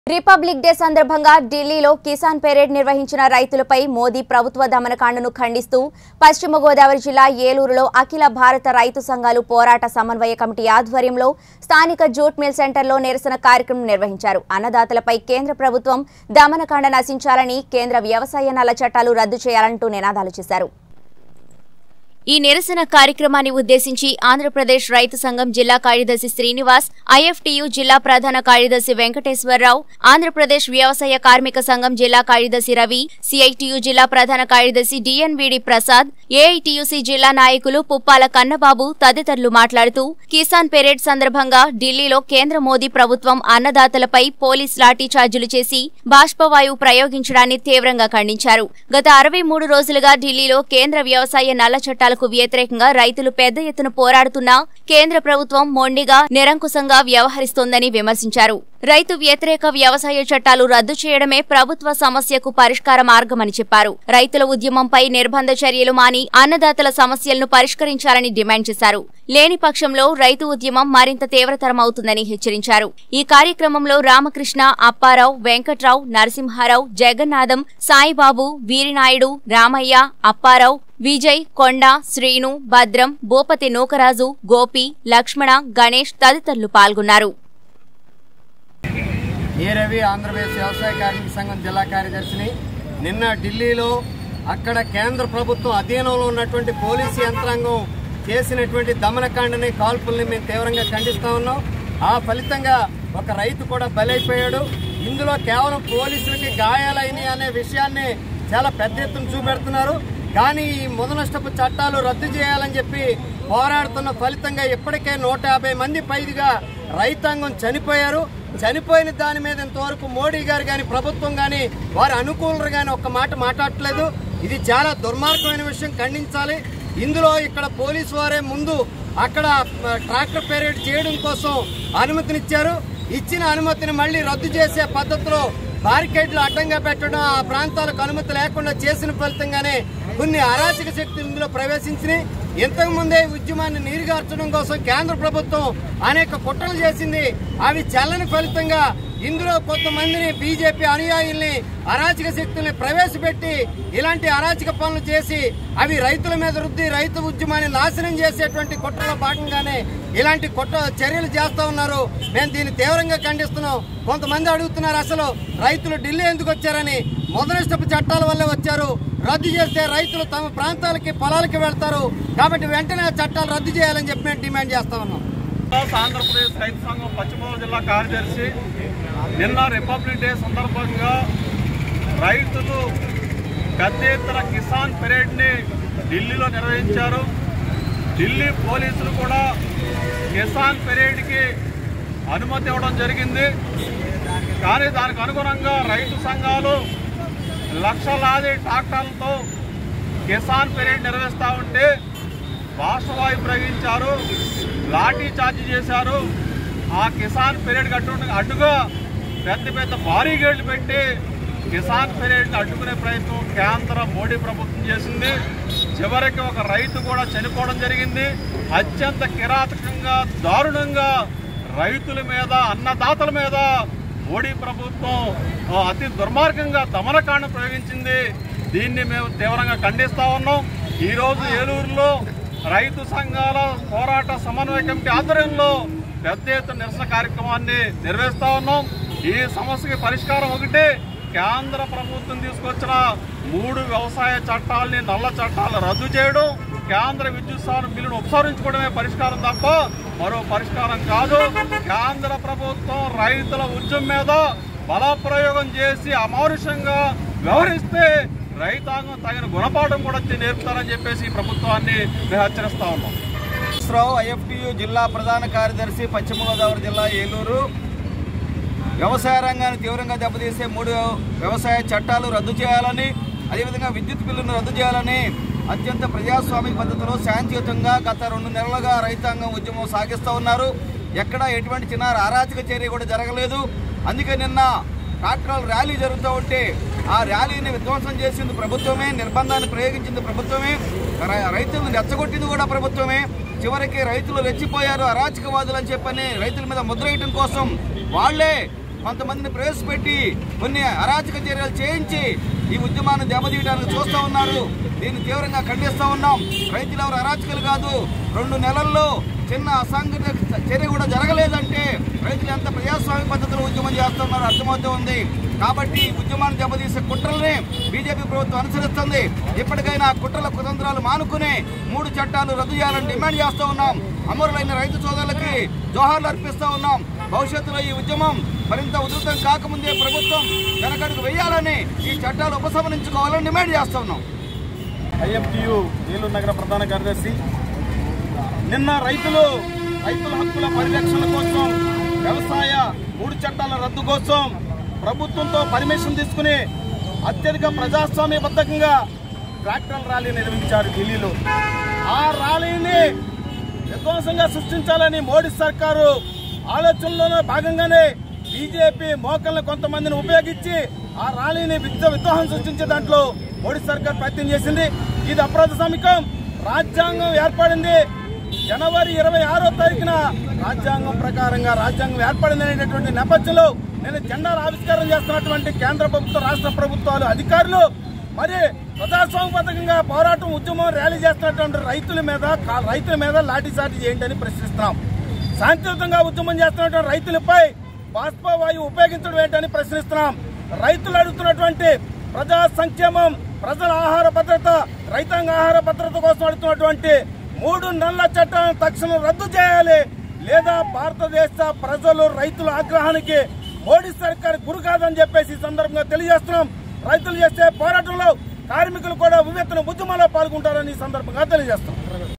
republic day సందర్భంగా ఢిల్లీలో Kisan parade నిర్వహించిన రైతులపై మోదీ ప్రభుత్వ దమనకాండను ఖండిస్తూ పశ్చిమ గోదావరి జిల్లా ఏలూరులో అఖిల భారత రైతు సంఘాలు పోరాట సమన్వయ కమిటీ ఆధ్వర్యంలో స్థానిక జూట్ మిల్ సెంటర్లో నిరసన కార్యక్రమం నిర్వహించారు అన్నదాతలపై కేంద్ర ప్రభుత్వం దమనకాండ నశించాలని కేంద్ర వ్యవసాయ నల్ల చట్టాలు రద్దు చేయాలంటూ నినాదాలు చేశారు ఈ నిరసన కార్యక్రమాన్ని ఉద్దేశించి ఆంధ్రప్రదేశ్ రైతు సంఘం జిల్లా కార్యదర్శి శ్రీనివాస్ ఐఎఫ్టీయు జిల్లా ప్రధాన కార్యదర్శి వెంకటేశ్వరరావు ఆంధ్రప్రదేశ్ వ్యవసాయ కార్మిక సంఘం జిల్లా కార్యదర్శి రవి సిఐటియు జిల్లా ప్రధాన కార్యదర్శి డిఎన్విడి ప్రసాద్ ఏఐటియుసి జిల్లా నాయకులు పుప్పాల కన్నబాబు తదితరులు మాట్లాడుతూ కిసాన్ పెరేడ్ సందర్భంగా ఢిల్లీలో కేంద్ర మోదీ ప్రభుత్వం అన్నదాతలపై పోలీస్ లాఠీ చార్జీలు చేసి బాష్పవాయువు ప్రయోగించడాన్ని తీవ్రంగా ఖండించారు గత అరవై మూడు రోజులుగా ఢిల్లీలో కేంద్ర వ్యవసాయ నల్ల చట్టాలకు వ్యతిరేకంగా రైతులు పెద్ద ఎత్తున పోరాడుతున్నా కేంద్ర ప్రభుత్వం మొండిగా నిరంకుశంగా వ్యవహరిస్తోందని విమర్శించారు రైతు వ్యతిరేక వ్యవసాయ చట్టాలు రద్దు చేయడమే ప్రభుత్వ సమస్యకు పరిష్కార మార్గమని చెప్పారు రైతుల ఉద్యమంపై నిర్బంధ చర్యలు మాని అన్నదాతల సమస్యలను పరిష్కరించాలని డిమాండ్ చేశారు లేని పక్షంలో రైతు ఉద్యమం మరింత తీవ్రతరమవుతుందని హెచ్చరించారు ఈ కార్యక్రమంలో రామకృష్ణ అప్పారావు వెంకట్రావు నరసింహారావు జగన్నాథం సాయిబాబు వీరినాయుడు రామయ్య అప్పారావు విజయ్ కొండ శ్రీను భద్రం భూపతి నూకరాజు గోపి లక్ష్మణ గణేష్ తదితరులు పాల్గొన్నారు ఏ రవి ఆంధ్రప్రదేశ్ వ్యవసాయ కార్మిక సంఘం జిల్లా కార్యదర్శిని నిన్న ఢిల్లీలో అక్కడ కేంద్ర ప్రభుత్వం అధీనంలో ఉన్నటువంటి పోలీసు యంత్రాంగం చేసినటువంటి దమనకాండని కాల్పుల్ని మేము తీవ్రంగా ఖండిస్తా ఉన్నాం ఆ ఫలితంగా ఒక రైతు కూడా బలైపోయాడు ఇందులో కేవలం పోలీసులకి గాయాలైనవి అనే విషయాన్ని చాలా పెద్ద ఎత్తున చూపెడుతున్నారు కానీ ఈ ముదనష్టపు చట్టాలు రద్దు చేయాలని చెప్పి పోరాడుతున్న ఫలితంగా ఇప్పటికే నూట యాభై మంది పైగా రైతాంగం చనిపోయారు చనిపోయిన దాని మీద ఇంతవరకు మోడీ గారు కానీ ప్రభుత్వం కానీ వారి అనుకూలరు కానీ ఒక్క మాట మాట్లాడట్లేదు ఇది చాలా దుర్మార్గమైన విషయం ఖండించాలి ఇందులో ఇక్కడ పోలీసు వారే ముందు అక్కడ ఆ, ట్రాక్టర్ పెరేడ్ చేయడం కోసం అనుమతినిచ్చారు ఇచ్చిన అనుమతిని మళ్ళీ రద్దు చేసే పద్ధతిలో బారికేడ్లు అడ్డంగా పెట్టడం ఆ ప్రాంతాలకు అనుమతి లేకుండా చేసిన ఫలితంగానే కొన్ని అరాచక శక్తులు ఇందులో ప్రవేశించినాయి ఇంతకు ముందే ఈ ఉద్యమాన్ని నీరుగార్చడం కోసం కేంద్ర ప్రభుత్వం అనేక కుట్రలు చేసింది అవి చల్లని ఫలితంగా ఇందులో కొంతమందిని బీజేపీ అనుయాయుల్ని అరాచక శక్తుల్ని ప్రవేశపెట్టి ఇలాంటి అరాచక పనులు చేసి అవి రైతుల మీద రుద్ది రైతు ఉద్యమాన్ని నాశనం చేసేటువంటి కుట్రలో భాగంగానే ఇలాంటి కుట్ర చర్యలు చేస్తా ఉన్నారు మేము దీన్ని తీవ్రంగా ఖండిస్తున్నాం కొంతమంది అడుగుతున్నారు అసలు రైతులు ఢిల్లీ ఎందుకు వచ్చారని మొదనష్టపు చట్టాల వల్లే వచ్చారు రద్దు చేస్తే రైతులు తమ ప్రాంతాలకి పొలాలకి వెళ్తారు కాబట్టి వెంటనే ఆ చట్టాలు రద్దు చేయాలని చెప్పి మేము డిమాండ్ చేస్తా ఉన్నాం ఆంధ్రప్రదేశ్ రైతు సంఘం పశ్చిమ గోదావరి జిల్లా కార్యదర్శి నిన్న రిపబ్లిక్ డే సందర్భంగా రైతులు పెద్ద ఎత్తున కిసాన్ పెరేడ్ని ఢిల్లీలో నిర్వహించారు ఢిల్లీ పోలీసులు కూడా కిసాన్ పెరేడ్కి అనుమతి ఇవ్వడం జరిగింది కానీ దానికి అనుగుణంగా రైతు సంఘాలు లక్షలాది ట్రాక్టర్లతో కిసాన్ పెరేడ్ నిర్వహిస్తూ ఉంటే బాష్పవాయు ప్రయోగించారు లాఠీ చార్జ్ చేశారు ఆ కిసాన్ పెరేడ్ అడ్డు అడ్డుగా పెద్ద పెద్ద బారీగేళ్లు పెట్టి కిసాన్ పెరేడ్ని అడ్డుకునే ప్రయత్నం కేంద్ర మోడీ ప్రభుత్వం చేసింది చివరికి ఒక రైతు కూడా చనిపోవడం జరిగింది అత్యంత కిరాతకంగా దారుణంగా రైతుల మీద అన్నదాతల మీద మోడీ ప్రభుత్వం ఆ, అతి దుర్మార్గంగా దమనకాండం ప్రయోగించింది దీన్ని మేము తీవ్రంగా ఖండిస్తా ఉన్నాం ఈరోజు ఏలూరులో రైతు సంఘాల పోరాట సమన్వయ కమిటీ ఆధ్వర్యంలో పెద్ద ఎత్తున నిరసన కార్యక్రమాన్ని నిర్వహిస్తా ఉన్నాం ఈ సమస్యకి పరిష్కారం ఒకటే కేంద్ర ప్రభుత్వం తీసుకొచ్చిన మూడు వ్యవసాయ చట్టాలని నల్ల చట్టాలు రద్దు చేయడం కేంద్ర విద్యుత్ స్థానం బిల్లును ఉపసంహరించుకోవడమే పరిష్కారం తప్ప మరో పరిష్కారం కాదు కేంద్ర ప్రభుత్వం రైతుల ఉద్యమం మీద బలప్రయోగం చేసి అమానుషంగా వ్యవహరిస్తే రైతాంగం తగిన గుణపాఠం కూడా నేర్పుతారని చెప్పేసి ఈ ప్రభుత్వాన్ని మేము హెచ్చరిస్తా ఉన్నాం రావు ఐఎఫ్టియు జిల్లా ప్రధాన కార్యదర్శి పశ్చిమ గోదావరి జిల్లా ఏలూరు వ్యవసాయ రంగాన్ని తీవ్రంగా దెబ్బతీసే మూడు వ్యవసాయ చట్టాలు రద్దు చేయాలని అదేవిధంగా విద్యుత్ బిల్లును రద్దు చేయాలని అత్యంత ప్రజాస్వామిక పద్ధతిలో శాంతియుతంగా గత రెండు నెలలుగా రైతాంగం ఉద్యమం సాగిస్తూ ఉన్నారు ఎక్కడ ఎటువంటి చిన్న అరాచక చర్య కూడా జరగలేదు అందుకే నిన్న ట్రాక్టర్ ర్యాలీ జరుగుతూ ఉంటే ఆ ర్యాలీని విధ్వంసం చేసింది ప్రభుత్వమే నిర్బంధాన్ని ప్రయోగించింది ప్రభుత్వమే రై- రైతులను రెచ్చగొట్టింది కూడా ప్రభుత్వమే చివరికి రైతులు రెచ్చిపోయారు అరాచకవాదులు అని చెప్పని రైతుల మీద ముద్ర వేయడం కోసం వాళ్లే కొంతమందిని ప్రవేశపెట్టి కొన్ని అరాచక చర్యలు చేయించి ఈ ఉద్యమాన్ని దెబ్బతీయడానికి చూస్తూ ఉన్నారు దీన్ని తీవ్రంగా ఖండిస్తూ ఉన్నాం రైతులు ఎవరు అరాచకులు కాదు రెండు నెలల్లో చిన్న అసాంఘిక చర్య కూడా జరగలేదంటే రైతులు ఎంత ప్రజాస్వామ్య పద్ధతిలో ఉద్యమం చేస్తున్నారో అర్థమవుతూ ఉంది కాబట్టి ఈ ఉద్యమాన్ని దెబ్బతీసే కుట్రల్ని బీజేపీ ప్రభుత్వం అనుసరిస్తుంది ఇప్పటికైనా ఆ కుట్రల కుతంత్రాలు మానుకుని మూడు చట్టాలు రద్దు చేయాలని డిమాండ్ చేస్తూ ఉన్నాం అమరులైన రైతు సోదరులకి జోహార్లు అర్పిస్తూ ఉన్నాం భవిష్యత్తులో ఈ ఉద్యమం మరింత ఉధృతం కాకముందే ప్రభుత్వం వెనకడుగు వేయాలని ఈ చట్టాలు ఉపసంహరించుకోవాలని డిమాండ్ చేస్తూ ఉన్నాం ఐఎఫ్టియు ఏలూరు నగర ప్రధాన కార్యదర్శి నిన్న రైతులు రైతుల హక్కుల పరిరక్షణ కోసం వ్యవసాయ మూడు చట్టాల రద్దు కోసం ప్రభుత్వంతో పర్మిషన్ తీసుకుని అత్యధిక ప్రజాస్వామ్యబద్ధంగా ట్రాక్టర్ ర్యాలీ నిర్వహించారు ఢిల్లీలో ఆ ర్యాలీని విధ్వంసంగా సృష్టించాలని మోడీ సర్కారు ఆలోచనలోనే భాగంగానే బీజేపీ మోకల్ని కొంతమందిని ఉపయోగించి ఆ ర్యాలీని విద్య విద్రోహం సృష్టించే దాంట్లో మోడీ సర్కార్ ప్రయత్నం చేసింది ఇది అప్రజాస్వామికం రాజ్యాంగం ఏర్పడింది జనవరి ఇరవై ఆరో తారీఖున రాజ్యాంగం ప్రకారంగా రాజ్యాంగం ఏర్పడింది అనేటటువంటి నేపథ్యంలో నేను జెండాల ఆవిష్కారం చేస్తున్నటువంటి కేంద్ర ప్రభుత్వ రాష్ట్ర ప్రభుత్వాలు అధికారులు మరి ప్రజాస్వామ్యబద్ధంగా పోరాటం ఉద్యమం ర్యాలీ చేస్తున్నటువంటి రైతుల మీద కా- రైతుల మీద లాఠీచార్జీ చేయండి అని ప్రశ్నిస్తున్నాం శాంతియుతంగా ఉద్యమం చేస్తున్నటువంటి రైతులపై బాష్పవాయువు ఉపయోగించడం ఏంటని ప్రశ్నిస్తున్నాం రైతులు అడుగుతున్నటువంటి ప్రజా సంక్షేమం ప్రజల ఆహార భద్రత రైతాంగ ఆహార భద్రత కోసం అడుగుతున్నటువంటి మూడు నెలల చట్టాలను తక్షణం రద్దు చేయాలి లేదా భారతదేశ ప్రజలు రైతుల ఆగ్రహానికి మోడీ సర్కార్ గురి కాదని చెప్పేసి ఈ సందర్భంగా తెలియజేస్తున్నాం రైతులు చేసే పోరాటంలో కార్మికులు కూడా వివేత్తన ఉద్యమాల్లో పాల్గొంటారని ఈ సందర్భంగా తెలియజేస్తున్నాం